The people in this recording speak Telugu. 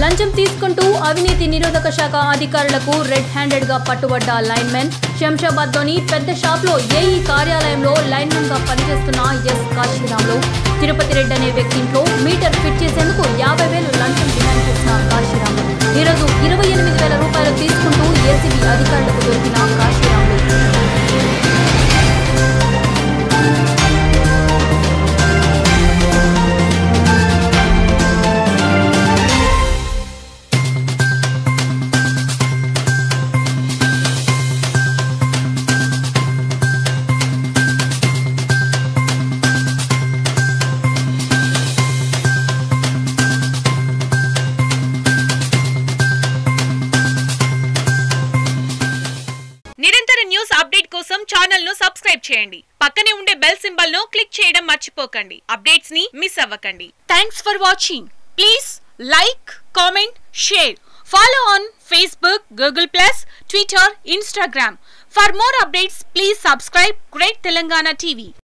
లంచం తీసుకుంటూ అవినీతి నిరోధక శాఖ అధికారులకు రెడ్ హ్యాండెడ్ గా పట్టుబడ్డ లైన్మెన్ శంషాబాద్ లోని పెద్ద షాప్ లో ఏఈ కార్యాలయంలో లైన్మెన్ గా పనిచేస్తున్న ఎస్ కాశీరాములు తిరుపతి రెడ్డి అనే వ్యక్తి ఇంట్లో మీటర్ ఫిట్ చేసేందుకు యాభై వేలు లంచం డిమాండ్ చేసిన కాశీరాములు ఈరోజు ఇరవై ఎనిమిది వేల రూపాయలు తీసుకుంటూ ఏసీబీ అధికారులకు దొరికిన కాశీరాములు నిరంతర న్యూస్ అప్డేట్ కోసం ఛానల్ ను సబ్స్క్రైబ్ చేయండి పక్కనే ఉండే బెల్ సింబల్ ను క్లిక్ చేయడం మర్చిపోకండి అప్డేట్స్ ని మిస్ అవ్వకండి thanks for watching please like comment share follow on Facebook Google plus Twitter Instagram for more updates please subscribe great Telangana TV